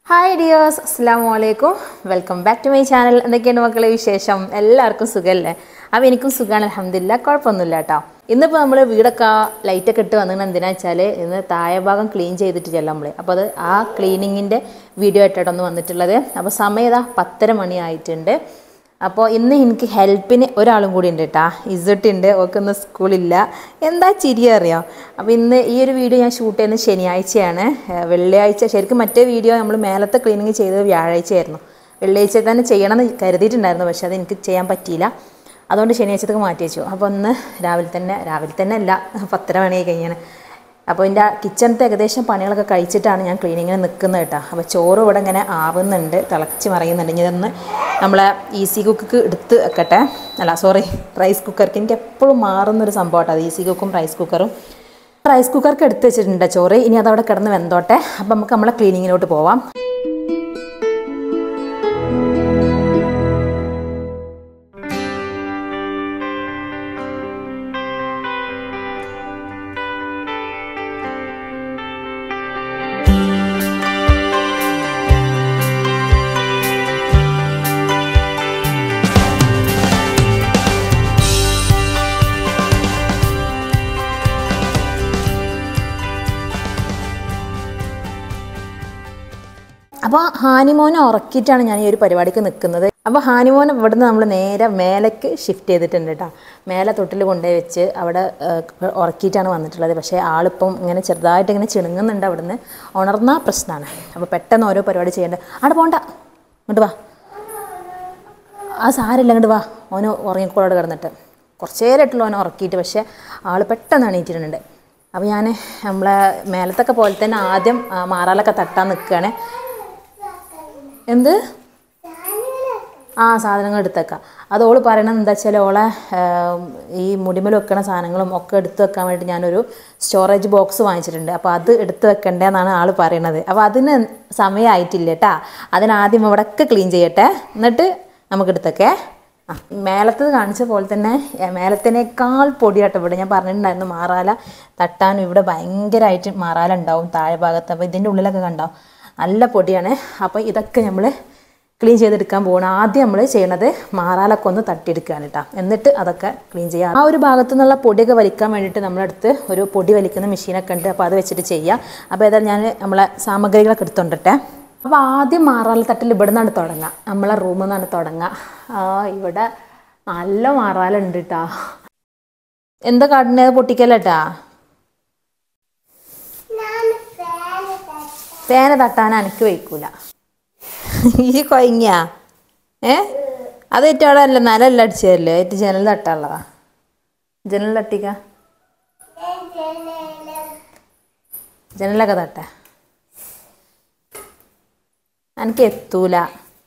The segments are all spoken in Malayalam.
ഹായ് ഡിയേഴ്സ് അസ്സാം വലൈക്കും welcome back to my channel എന്തൊക്കെയാണ് മക്കളെ വിശേഷം എല്ലാവർക്കും സുഖമല്ലേ അപ്പോൾ എനിക്കും സുഖമാണ് അലഹമില്ല കുഴപ്പമൊന്നുമില്ല കേട്ടോ ഇന്നിപ്പോൾ നമ്മൾ വീടൊക്കെ ലൈറ്റൊക്കെ ഇട്ട് വന്നിട്ട് എന്തിനാ വെച്ചാൽ ഇന്ന് താഴെ ഭാഗം ക്ലീൻ ചെയ്തിട്ട് ചെല്ലാം നമ്മൾ അപ്പോൾ അത് ആ ക്ലീനിങ്ങിൻ്റെ വീഡിയോ ആയിട്ടാണ് വന്നിട്ടുള്ളത് അപ്പോൾ സമയം ഇതാ പത്തര മണി ആയിട്ടുണ്ട് അപ്പോൾ ഇന്ന് എനിക്ക് ഹെൽപ്പിന് ഒരാളും കൂടി ഉണ്ട് കേട്ടാ ഇസട്ട് ഉണ്ട് ഓക്ക് ഇന്ന് സ്കൂളില്ല എന്താ ചിരി അറിയാം അപ്പോൾ ഇന്ന് ഈ ഒരു വീഡിയോ ഞാൻ ഷൂട്ട് ചെയ്യുന്നത് ശനിയാഴ്ചയാണ് ഏഹ് വെള്ളിയാഴ്ച ശരിക്കും മറ്റേ വീഡിയോ നമ്മൾ മേലത്തെ ക്ലീനിങ് ചെയ്തത് വ്യാഴാഴ്ചയായിരുന്നു വെള്ളിയാഴ്ച തന്നെ ചെയ്യണമെന്ന് കരുതിയിട്ടുണ്ടായിരുന്നു പക്ഷേ അത് എനിക്ക് ചെയ്യാൻ പറ്റിയില്ല അതുകൊണ്ട് ശനിയാഴ്ചത്തേക്ക് മാറ്റി വെച്ചു അപ്പോൾ ഒന്ന് രാവിലെ തന്നെ രാവിലെ തന്നെ അല്ല പത്തര മണിയായി കഴിഞ്ഞാണ് അപ്പോൾ എൻ്റെ കിച്ചണത്തെ ഏകദേശം പണികളൊക്കെ കഴിച്ചിട്ടാണ് ഞാൻ ക്ലീനിങ്ങിന് നിൽക്കുന്നത് കേട്ടോ അപ്പോൾ ചോറ് ഇവിടെ ഇങ്ങനെ ആവുന്നുണ്ട് തിളച്ച് മറിയുന്നുണ്ട് ഇനി ഇതൊന്ന് നമ്മളെ ഈസി കുക്ക് എടുത്ത് വെക്കട്ടെ അല്ല സോറി റൈസ് കുക്കർക്ക് എനിക്ക് എപ്പോഴും മാറുന്നൊരു സംഭവം കേട്ടോ അത് ഈസി കുക്കും റൈസ് കുക്കറും റൈസ് കുക്കർക്ക് എടുത്ത് വെച്ചിട്ടുണ്ട് ചോറ് ഇനി അതവിടെ കിടന്ന് വെന്തോട്ടെ അപ്പോൾ നമുക്ക് നമ്മളെ ക്ലീനിങ്ങിലോട്ട് പോവാം അപ്പോൾ ഹാനിമോനെ ഉറക്കിയിട്ടാണ് ഞാൻ ഈ ഒരു പരിപാടിക്ക് നിൽക്കുന്നത് അപ്പോൾ ഹാനിമോൻ ഇവിടുന്ന് നമ്മൾ നേരെ മേലേക്ക് ഷിഫ്റ്റ് ചെയ്തിട്ടുണ്ട് കേട്ടോ മേലെ തൊട്ടിൽ കൊണ്ടുപോയി വെച്ച് അവിടെ ഏഹ്, ഉറക്കിയിട്ടാണ് വന്നിട്ടുള്ളത് പക്ഷേ ആളിപ്പം ഇങ്ങനെ ചെറുതായിട്ട് ഇങ്ങനെ ചിണുങ്ങുന്നുണ്ട് അവിടുന്ന് ഉണർന്ന പ്രശ്നമാണ് അപ്പോൾ പെട്ടെന്ന് ഓരോ പരിപാടി ചെയ്യേണ്ടത് അവിടെ പോണ്ട ഇങ്ങോട്ട് വാ ആ സാരില്ല ഇങ്ങോട്ട് വാ ഓന് ഉറങ്ങിക്കോളോട് കിടന്നിട്ട് കുറച്ച് നേരമായിട്ടുള്ള ഓനെ ഉറക്കിയിട്ട് പക്ഷേ ആൾ പെട്ടെന്ന് എണീറ്റിട്ടുണ്ട് അപ്പോൾ ഞാൻ നമ്മളെ മേലത്തൊക്കെ പോലെ തന്നെ ആദ്യം ആ, മാറാലൊക്കെ തട്ടാൻ നിൽക്കുകയാണ് എന്ത് ആ സാധനങ്ങൾ എടുത്തേക്കാം അത് ഓള് പറയണത് എന്താ വെച്ചാൽ ഓളെ ഏം, ഈ മുടിമൽ വെക്കണ സാധനങ്ങളും ഒക്കെ എടുത്ത് വെക്കാൻ വേണ്ടി ഞാനൊരു സ്റ്റോറേജ് ബോക്സ് വാങ്ങിച്ചിട്ടുണ്ട് അപ്പോൾ അത് എടുത്ത് വെക്കണ്ടേന്നാണ് ആൾ പറയണത് അപ്പോൾ അതിന് സമയമായിട്ടില്ല കേട്ടാ അതിനാദ്യം ഇവിടെയൊക്കെ ക്ലീൻ ചെയ്യട്ടെ എന്നിട്ട് നമുക്ക് എടുത്തേക്കേ ആ മേലത്തത് കാണിച്ച പോലെ തന്നെ ഏ, മേലത്തിനേക്കാൾ പൊടിയാട്ടോ ഇവിടെ ഞാൻ പറഞ്ഞിട്ടുണ്ടായിരുന്നു മാറാല തട്ടാനും ഇവിടെ ഭയങ്കരമായിട്ട് മാറാല ഉണ്ടാവും താഴെ ഭാഗത്ത് അപ്പോൾ ഇതിൻ്റെ ഉള്ളിലൊക്കെ കണ്ടോ നല്ല പൊടിയാണ് അപ്പോൾ ഇതൊക്കെ നമ്മൾ ക്ലീൻ ചെയ്തെടുക്കാൻ പോകണം ആദ്യം നമ്മൾ ചെയ്യണത് മാറാലൊക്കെ ഒന്ന് തട്ടിയെടുക്കുകയാണ് കേട്ടോ എന്നിട്ട് അതൊക്കെ ക്ലീൻ ചെയ്യുക ആ ഒരു ഭാഗത്തു നിന്നുള്ള പൊടിയൊക്കെ വലിക്കാൻ വേണ്ടിയിട്ട് നമ്മളടുത്ത് ഒരു പൊടി വലിക്കുന്ന മെഷീനൊക്കെ ഉണ്ട് അപ്പോൾ അത് വെച്ചിട്ട് ചെയ്യാം അപ്പോൾ ഏതായാലും ഞാൻ നമ്മളെ സാമഗ്രികളൊക്കെ എടുത്തോണ്ടിട്ടെ അപ്പോൾ ആദ്യം മാറാല തട്ടിൽ ഇവിടെ നിന്നാണ് തുടങ്ങുക നമ്മളെ റൂമിൽ നിന്നാണ് തുടങ്ങുക ആ ഇവിടെ നല്ല മാറാലുണ്ട് കേട്ടോ എന്താ കാട്ടുന്നത് പൊട്ടിക്കല്ലേട്ടാ തേന തട്ടാൻ എനിക്ക് വയ്ക്കൂല ഈ കൊയങ്ങിയാ ഏ അത് ഏറ്റവും അവിടെ അല്ല നിലല്ല അടിച്ചതല്ലേ ഏറ്റവും ജനൽ തട്ടാനുള്ളതാ ജനൽ തട്ടിക്ക ജനലൊക്കെ തട്ട എനിക്ക് എത്തൂല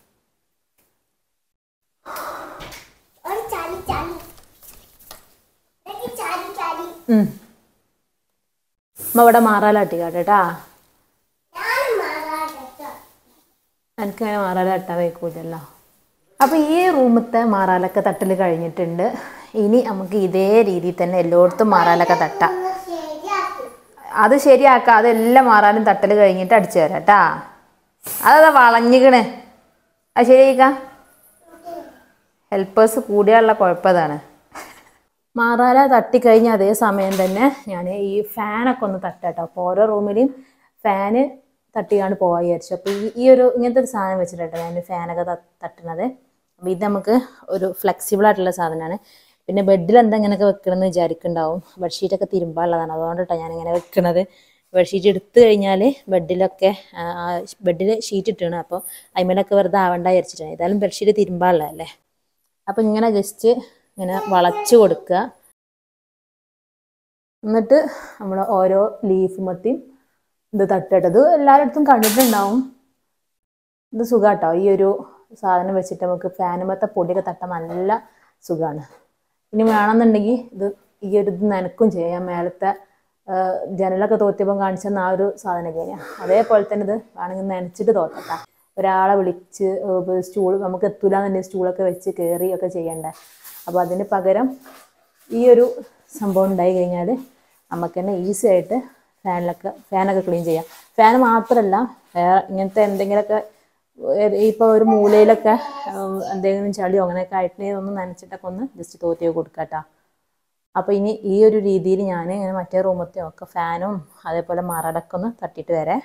ഒരു ചളി ചളി എനിക്ക് ചളി ചളി ഉം. അമ്മ ഇവിടെ മാറാലാട്ടിക്കാട്ടെ കേട്ടാ ഞാൻ മാറാട്ടോ എനിക്കങ്ങനെ മാറാല തട്ടാൻ വയ്ക്കൂലല്ലോ അപ്പോൾ ഈ റൂമത്തെ മാറാലൊക്കെ തട്ടൽ കഴിഞ്ഞിട്ടുണ്ട് ഇനി നമുക്ക് ഇതേ രീതിയിൽ തന്നെ എല്ലായിടത്തും മാറാലൊക്കെ തട്ടാം ശരിയാക്കി അത് ശരിയാക്കാം അതെല്ലാം മാറാനും തട്ടൽ കഴിഞ്ഞിട്ട് അടിച്ചു തരാം കേട്ടാ അതതാ വളഞ്ഞിക്കണ് അത് ശരിയാക്കാം ഹെൽപ്പേഴ്സ് കൂടിയുള്ള കുഴപ്പതാണ് മാറാല തട്ടിക്കഴിഞ്ഞ അതേ സമയം തന്നെ ഞാൻ ഈ ഫാനൊക്കെ ഒന്ന് തട്ടാട്ടോ അപ്പോൾ ഓരോ റൂമിലും ഫാന് തട്ടിയാണ് പോകാൻ വിചാരിച്ചു അപ്പോൾ ഈ ഈ ഒരു ഇങ്ങനത്തെ ഒരു സാധനം വെച്ചിട്ടാണ് ഞാൻ ഫാനൊക്കെ ത- തട്ടുന്നത് അപ്പോൾ ഇത് നമുക്ക് ഒരു ഫ്ലെക്സിബിൾ ആയിട്ടുള്ള സാധനമാണ് പിന്നെ ബെഡിൽ എന്താ ഇങ്ങനെയൊക്കെ വെക്കണമെന്ന് വിചാരിക്കുന്നുണ്ടാവും ബെഡ്ഷീറ്റൊക്കെ തിരുമ്പാനുള്ളതാണ് അതുകൊണ്ടിട്ടാണ് ഞാൻ ഇങ്ങനെ വെക്കുന്നത് ബെഡ്ഷീറ്റ് എടുത്തു കഴിഞ്ഞാൽ ബെഡിലൊക്കെ ബെഡിൽ ഷീറ്റ് ഇട്ടാണ് അപ്പോൾ അതിമേലൊക്കെ വെറുതെ ആവണ്ട വിചാരിച്ചിട്ടാണ് ഏതായാലും ബെഡ്ഷീറ്റ് തിരുമ്പാനുള്ളതല്ലേ അപ്പം ഇങ്ങനെ ജസ്റ്റ് ഇങ്ങനെ വളച്ച് കൊടുക്കുക എന്നിട്ട് നമ്മൾ ഓരോ ലീഫ് മത്തിയും ഇത് തട്ടിട്ടത് എല്ലാവരുടെ കണ്ടിട്ടുണ്ടാവും ഇത് സുഖാട്ടോ ഈ ഒരു സാധനം വെച്ചിട്ട് നമുക്ക് ഫാനുമത്തെ പൊടിയൊക്കെ തട്ടാൻ നല്ല സുഖമാണ് ഇനി വേണമെന്നുണ്ടെങ്കിൽ ഇത് ഈ ഒരു ഇത് നനക്കും ചെയ്യാം മേലത്തെ ആ, ജനലൊക്കെ തോത്തിയപ്പം കാണിച്ചെന്ന ആ ഒരു സാധനം ചെയ്യാം അതേപോലെ തന്നെ ഇത് വേണമെങ്കിൽ നനച്ചിട്ട് തോത്തട്ടാ ഒരാളെ വിളിച്ച് സ്റ്റൂൾ നമുക്ക് എത്തൂലെന്നുണ്ടെങ്കിൽ സ്റ്റൂളൊക്കെ വെച്ച് കയറി ഒക്കെ ചെയ്യണ്ടേ അപ്പോൾ അതിന് പകരം ഈ ഒരു സംഭവം ഉണ്ടായി കഴിഞ്ഞാൽ നമുക്ക് തന്നെ ഈസി ആയിട്ട് ഫാനിലൊക്കെ ഫാനൊക്കെ ക്ലീൻ ചെയ്യാം ഫാൻ മാത്രമല്ല വേറെ ഇങ്ങനത്തെ എന്തെങ്കിലുമൊക്കെ ഇപ്പോൾ ഒരു മൂലയിലൊക്കെ ഉം, എന്തെങ്കിലും ചളിയോ അങ്ങനെയൊക്കെ ആയിട്ട് ഒന്ന് നനച്ചിട്ടൊക്കെ ഒന്ന് ജസ്റ്റ് തോത്തിയൊക്കെ കൊടുക്കാം കേട്ടോ അപ്പോൾ ഇനി ഈ ഒരു രീതിയിൽ ഞാൻ ഇങ്ങനെ മറ്റേ റൂമത്തെ ഒക്കെ ഫാനും അതേപോലെ മറടൊക്കെ ഒന്ന് തട്ടിയിട്ട് വരാം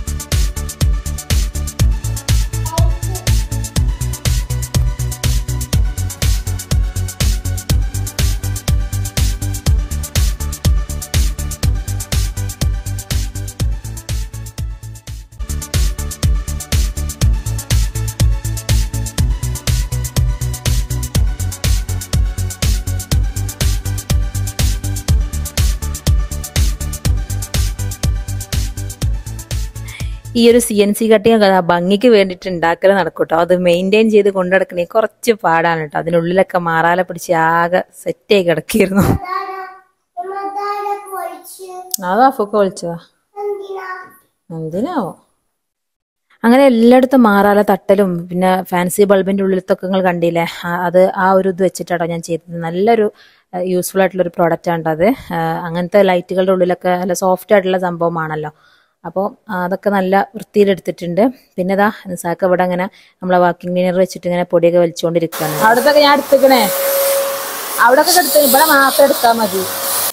ഈ ഒരു സി എൻ സി കട്ടിങ് ഭംഗിക്ക് വേണ്ടിയിട്ട് ഉണ്ടാക്കൽ നടക്കൂട്ടോ അത് മെയിൻറ്റെയിൻ ചെയ്ത് കൊണ്ടു നടക്കണേ കുറച്ച് പാടാണ് കേട്ടോ അതിനുള്ളിലൊക്കെ മാറാല പിടിച്ച് ആകെ സെറ്റായി കിടക്കിയിരുന്നു മതാരൊക്കെ ഒഴിച്ച് അതാ അഫൊക്കെ വിളിച്ചതാ എന്തിനാ എന്തിനാവോ അങ്ങനെ എല്ലായിടത്തും മാറാല തട്ടലും പിന്നെ ഫാൻസി ബൾബിന്റെ ഉള്ളിലത്തൊക്കെ നിങ്ങൾ കണ്ടില്ലേ ആ, അത് ആ ഒരു ഇത് വെച്ചിട്ടാണോ ഞാൻ ചെയ്തത് നല്ലൊരു യൂസ്ഫുൾ ആയിട്ടുള്ള ഒരു പ്രോഡക്റ്റ് ആണ് അത് ആ, അങ്ങനത്തെ ലൈറ്റുകളുടെ ഉള്ളിലൊക്കെ നല്ല സോഫ്റ്റ് ആയിട്ടുള്ള സംഭവമാണല്ലോ അപ്പോൾ അതൊക്കെ നല്ല വൃത്തിയിലെടുത്തിട്ടുണ്ട് പിന്നെ ഇതാ നിസാക്ക് ഇവിടെ അങ്ങനെ നമ്മളെ വാക്കിംഗ് ക്ലീനർ വെച്ചിട്ട് ഇങ്ങനെ പൊടിയൊക്കെ വലിച്ചുകൊണ്ടിരിക്കുകയാണ് അവിടത്തൊക്കെ ഞാൻ എടുത്തേക്കണേ അവിടെ ഒക്കെ എടുത്ത് ഇവിടെ മാത്രം എടുത്താൽ മതി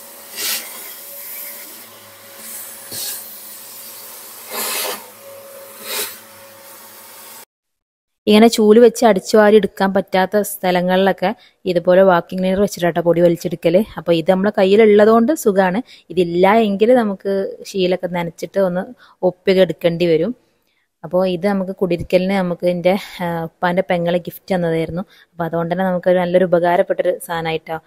ഇങ്ങനെ ചൂല് വെച്ച് അടിച്ചു വാരി എടുക്കാൻ പറ്റാത്ത സ്ഥലങ്ങളിലൊക്കെ ഇതുപോലെ വാക്കിംഗ് ക്ലീനർ വെച്ചിട്ടാട്ടോ പൊടി വലിച്ചെടുക്കല് അപ്പോൾ ഇത് നമ്മളെ കയ്യിലുള്ളത് കൊണ്ട് സുഖമാണ് ഇതില്ല എങ്കിൽ നമുക്ക് ശീലൊക്കെ നനച്ചിട്ട് ഒന്ന് ഒപ്പിയൊക്കെ എടുക്കേണ്ടി വരും അപ്പോൾ ഇത് നമുക്ക് കുടിരിക്കലിന് നമുക്ക് എൻ്റെ ഉപ്പാൻ്റെ പെങ്ങളെ ഗിഫ്റ്റ് തന്നതായിരുന്നു അപ്പോൾ അതുകൊണ്ട് തന്നെ നമുക്കൊരു നല്ലൊരു ഉപകാരപ്പെട്ടൊരു സാധനമായിട്ടാണ്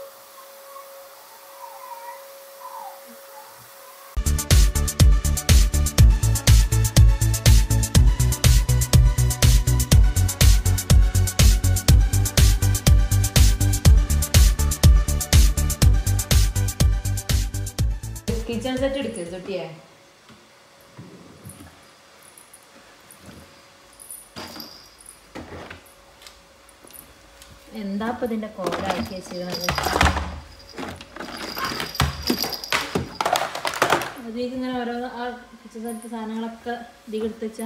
കിച്ചൺ സെറ്റ് എടുക്കുക തൊട്ടിയേ എന്താ ഇപ്പൊ ഇതിന്റെ കോലാക്കി വെച്ചിരുന്നത് അതിലേക്ക് ഇങ്ങനെ ഓരോ ആ കിച്ചൺ സെറ്റ് സാധനങ്ങളൊക്കെ ഇതിൽ എടുത്ത് വെച്ചാ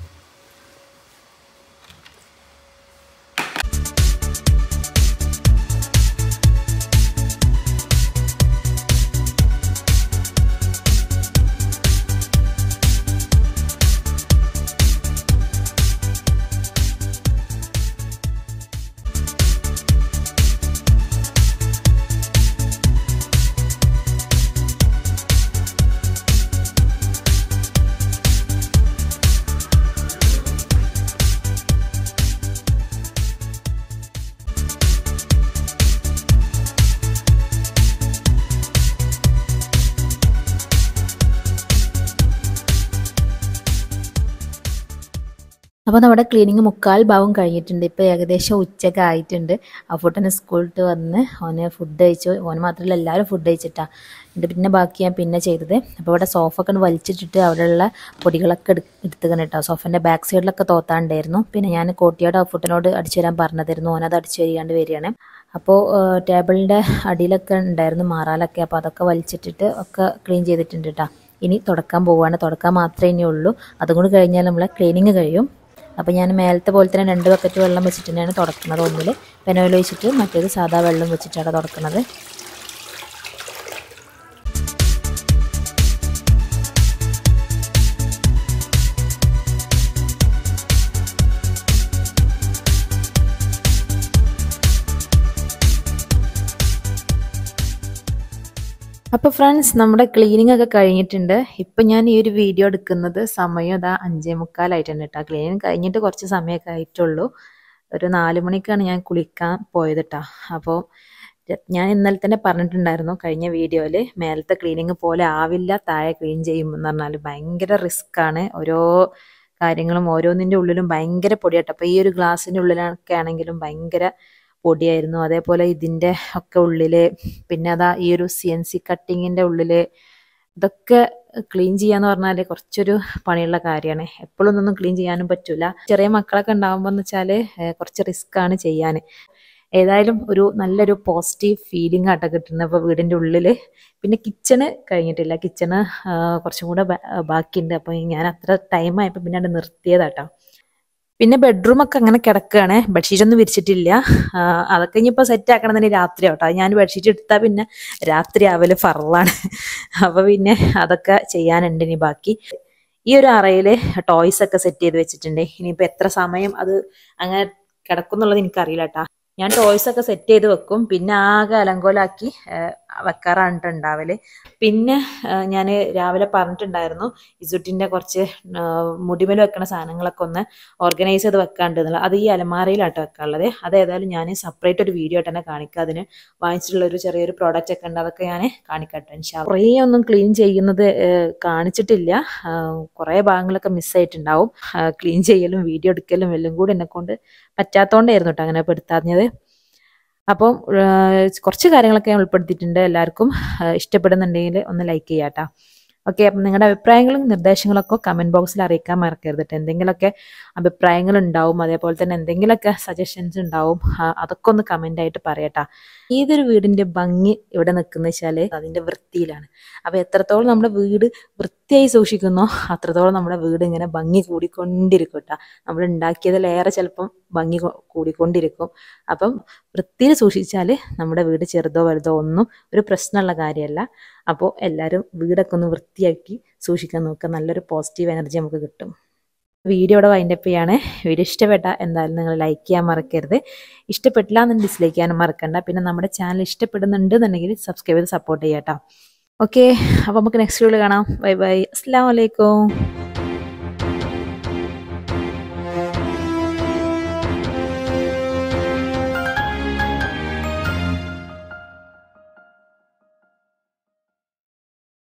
അപ്പോൾ നമ്മുടെ ക്ലീനിങ് മുക്കാൽ ഭാഗം കഴിഞ്ഞിട്ടുണ്ട് ഇപ്പോൾ ഏകദേശം ഉച്ചയൊക്കെ ആയിട്ടുണ്ട് അഫൂട്ടന് സ്കൂളിട്ട് വന്ന് ഓന് ഫുഡ് കഴിച്ചു ഓന് മാത്രമല്ല എല്ലാവരും ഫുഡ് കഴിച്ചിട്ടാ എന്നിട്ട് പിന്നെ ബാക്കി ഞാൻ പിന്നെ ചെയ്തത് അപ്പോൾ ഇവിടെ സോഫ ഒക്കെ ഒന്ന് വലിച്ചിട്ടിട്ട് അവിടെയുള്ള പൊടികളൊക്കെ എടു എടുത്തുക്കണം കേട്ടോ സോഫൻ്റെ ബാക്ക് സൈഡിലൊക്കെ തോത്താണ്ടായിരുന്നു പിന്നെ ഞാൻ കോട്ടിയോട് അഫൂട്ടനോട് അടിച്ചു തരാൻ പറഞ്ഞതായിരുന്നു ഓനത് അടിച്ചു തരികയാണ്ട് വരികയാണ് അപ്പോൾ ടേബിളിൻ്റെ അടിയിലൊക്കെ ഉണ്ടായിരുന്നു മാറാലൊക്കെ അപ്പോൾ അതൊക്കെ വലിച്ചിട്ടിട്ട് ഒക്കെ ക്ലീൻ ചെയ്തിട്ടുണ്ട് കേട്ടോ ഇനി തുടക്കാൻ പോവുകയാണ് തുടക്കാൻ മാത്രമേ ഇനി ഉള്ളൂ അതും കൂടി കഴിഞ്ഞാൽ നമ്മളെ ക്ലീനിങ് കഴിയും അപ്പോൾ ഞാൻ മേലത്തെ പോലെ തന്നെ രണ്ട് ബക്കറ്റ് വെള്ളം വെച്ചിട്ട് തന്നെയാണ് തുടക്കുന്നത് ഒന്നിൽ പെനോയിൽ ഒഴിച്ചിട്ട് മറ്റേത് സാധാ വെള്ളം വെച്ചിട്ടാണ് തുടക്കുന്നത് അപ്പോൾ ഫ്രണ്ട്സ് നമ്മുടെ ക്ലീനിങ് ഒക്കെ കഴിഞ്ഞിട്ടുണ്ട് ഇപ്പം ഞാൻ ഈ ഒരു വീഡിയോ എടുക്കുന്നത് സമയം ഇതാ അഞ്ചേ മുക്കാലായിട്ടുണ്ട് കേട്ടോ ക്ലീനിങ് കഴിഞ്ഞിട്ട് കുറച്ച് സമയമൊക്കെ ആയിട്ടുള്ളൂ ഒരു നാല് മണിക്കാണ് ഞാൻ കുളിക്കാൻ പോയത് കേട്ടോ അപ്പോൾ ഞാൻ ഇന്നലെ തന്നെ പറഞ്ഞിട്ടുണ്ടായിരുന്നു കഴിഞ്ഞ വീഡിയോയിൽ മേലത്തെ ക്ലീനിങ് പോലെ ആവില്ല താഴെ ക്ലീൻ ചെയ്യുമെന്ന് പറഞ്ഞാൽ ഭയങ്കര റിസ്ക്കാണ് ഓരോ കാര്യങ്ങളും ഓരോന്നിൻ്റെ ഉള്ളിലും ഭയങ്കര പൊടിയാട്ടോ അപ്പോൾ ഈ ഒരു ഗ്ലാസ്സിൻ്റെ ഉള്ളിലൊക്കെ ആണെങ്കിലും ഭയങ്കര പൊടിയായിരുന്നു അതേപോലെ ഇതിൻ്റെ ഒക്കെ ഉള്ളിൽ പിന്നെ അതാ ഈ ഒരു സി എൻ സി കട്ടിങ്ങിൻ്റെ ഉള്ളിൽ ഇതൊക്കെ ക്ലീൻ ചെയ്യാന്ന് പറഞ്ഞാൽ കുറച്ചൊരു പണിയുള്ള കാര്യമാണ് എപ്പോഴും ഒന്നും ക്ലീൻ ചെയ്യാനും പറ്റൂല ചെറിയ മക്കളൊക്കെ ഉണ്ടാകുമ്പോൾ എന്ന് വെച്ചാൽ കുറച്ച് റിസ്ക് ആണ് ചെയ്യാൻ ഏതായാലും ഒരു നല്ലൊരു പോസിറ്റീവ് ഫീലിംഗ് ആട്ടോ കിട്ടുന്നത് ഇപ്പോൾ വീടിൻ്റെ ഉള്ളിൽ പിന്നെ കിച്ചണ് കഴിഞ്ഞിട്ടില്ല കിച്ചണ് കുറച്ചും കൂടെ ബാ- ബാക്കിയുണ്ട് അപ്പോൾ ഞാൻ അത്ര ടൈം ആയപ്പോൾ പിന്നെ അത് നിർത്തിയതാട്ടോ പിന്നെ ബെഡ്റൂമൊക്കെ അങ്ങനെ കിടക്കുകയാണ് ബെഡ്ഷീറ്റ് ഒന്നും വിരിച്ചിട്ടില്ല ആ, അതൊക്കെ ഇനിയിപ്പോൾ സെറ്റ് ആക്കണം തന്നെ രാത്രി ആവട്ടോ അത് ഞാൻ ബെഡ്ഷീറ്റ് എടുത്താൽ പിന്നെ രാത്രി ആവല് ഫറലാണ് അപ്പോൾ പിന്നെ അതൊക്കെ ചെയ്യാനുണ്ട് ഇനി ബാക്കി ഈ ഒരു അറയിൽ ടോയ്സ് ഒക്കെ സെറ്റ് ചെയ്ത് വെച്ചിട്ടുണ്ട് ഇനിയിപ്പോൾ എത്ര സമയം അത് അങ്ങനെ കിടക്കും എന്നുള്ളത് എനിക്കറിയില്ല കേട്ടോ ഞാൻ ടോയ്സ് ഒക്കെ സെറ്റ് ചെയ്ത് വെക്കും പിന്നെ ആകെ അലങ്കോലാക്കി ആ, വെക്കാറാണ് ട്ടോ ഉണ്ടാവല് പിന്നെ ഞാൻ രാവിലെ പറഞ്ഞിട്ടുണ്ടായിരുന്നു ഇസുട്ടിൻ്റെ കുറച്ച് ആ, മുടിമേൽ വെക്കണ സാധനങ്ങളൊക്കെ ഒന്ന് ഓർഗനൈസ് ചെയ്ത് വെക്കാണ്ട് എന്നുള്ളത് അത് ഈ അലമാരയിലാട്ടോ വെക്കാനുള്ളത് അത് ഏതായാലും ഞാൻ സെപ്പറേറ്റ് ഒരു വീഡിയോ ആയിട്ട് തന്നെ കാണിക്കാം അതിന് വാങ്ങിച്ചിട്ടുള്ള ഒരു ചെറിയൊരു പ്രോഡക്റ്റ് ഒക്കെ ഉണ്ട് അതൊക്കെ ഞാൻ കാണിക്കട്ടെ ഇൻഷാ കുറേ ഒന്നും ക്ലീൻ ചെയ്യുന്നത് ഏഹ്, കാണിച്ചിട്ടില്ല ആഹ്, കുറേ ഭാഗങ്ങളൊക്കെ മിസ്സായിട്ടുണ്ടാവും ക്ലീൻ ചെയ്യലും വീഡിയോ എടുക്കലും എല്ലാം കൂടി എന്നെ കൊണ്ട് പറ്റാത്തോണ്ടായിരുന്നു കേട്ടോ അങ്ങനെ പെടുത്താഞ്ഞത് അപ്പം ഏഹ്, കുറച്ച് കാര്യങ്ങളൊക്കെ ഞാൻ ഉൾപ്പെടുത്തിയിട്ടുണ്ട് എല്ലാവർക്കും ഏഹ്, ഇഷ്ടപ്പെടുന്നുണ്ടെങ്കിൽ ഒന്ന് ലൈക്ക് ചെയ്യാട്ടോ ഓക്കെ അപ്പം നിങ്ങളുടെ അഭിപ്രായങ്ങളും നിർദ്ദേശങ്ങളൊക്കെ കമൻറ്റ് ബോക്സിൽ അറിയിക്കാൻ മറക്കരുത് കേട്ടോ എന്തെങ്കിലുമൊക്കെ അഭിപ്രായങ്ങൾ ഉണ്ടാവും അതേപോലെ തന്നെ എന്തെങ്കിലുമൊക്കെ സജഷൻസ് ഉണ്ടാവും ആ, അതൊക്കെ ഒന്ന് കമൻ്റ് ആയിട്ട് പറയട്ടാ ഏതൊരു വീടിൻ്റെ ഭംഗി ഇവിടെ നിൽക്കുന്ന വെച്ചാൽ അതിൻ്റെ വൃത്തിയിലാണ് അപ്പോൾ എത്രത്തോളം നമ്മുടെ വീട് വൃത്തിയായി സൂക്ഷിക്കുന്നോ അത്രത്തോളം നമ്മുടെ വീട് ഇങ്ങനെ ഭംഗി കൂടിക്കൊണ്ടിരിക്കും കേട്ടോ നമ്മൾ ഉണ്ടാക്കിയതിലേറെ ചിലപ്പം ഭംഗി കൊ- കൂടിക്കൊണ്ടിരിക്കും അപ്പം വൃത്തിയിൽ സൂക്ഷിച്ചാൽ നമ്മുടെ വീട് ചെറുതോ വലുതോ ഒന്നും ഒരു പ്രശ്നമുള്ള കാര്യമല്ല അപ്പോൾ എല്ലാവരും വീടൊക്കെ ഒന്ന് വൃത്തിയാക്കി സൂക്ഷിക്കാൻ നോക്കുക നല്ലൊരു പോസിറ്റീവ് എനർജി നമുക്ക് കിട്ടും വീഡിയോ ഇവിടെ വൈൻഡപ്പ് ചെയ്യാണ് വീഡിയോ ഇഷ്ടപ്പെട്ട എന്തായാലും നിങ്ങൾ ലൈക്ക് ചെയ്യാൻ മറക്കരുത് ഇഷ്ടപ്പെട്ടില്ല എന്ന് ഡിസ്ലൈക്ക് ചെയ്യാനും മറക്കണ്ട പിന്നെ നമ്മുടെ ചാനൽ ഇഷ്ടപ്പെടുന്നുണ്ട് എന്നുണ്ടെങ്കിൽ സബ്സ്ക്രൈബ് ചെയ്ത് സപ്പോർട്ട് ചെയ്യാം കേട്ടോ ഓക്കെ അപ്പോൾ നമുക്ക് നെക്സ്റ്റ് വീഡിയോ കാണാം ബൈ ബൈ അസ്സാം വലൈക്കും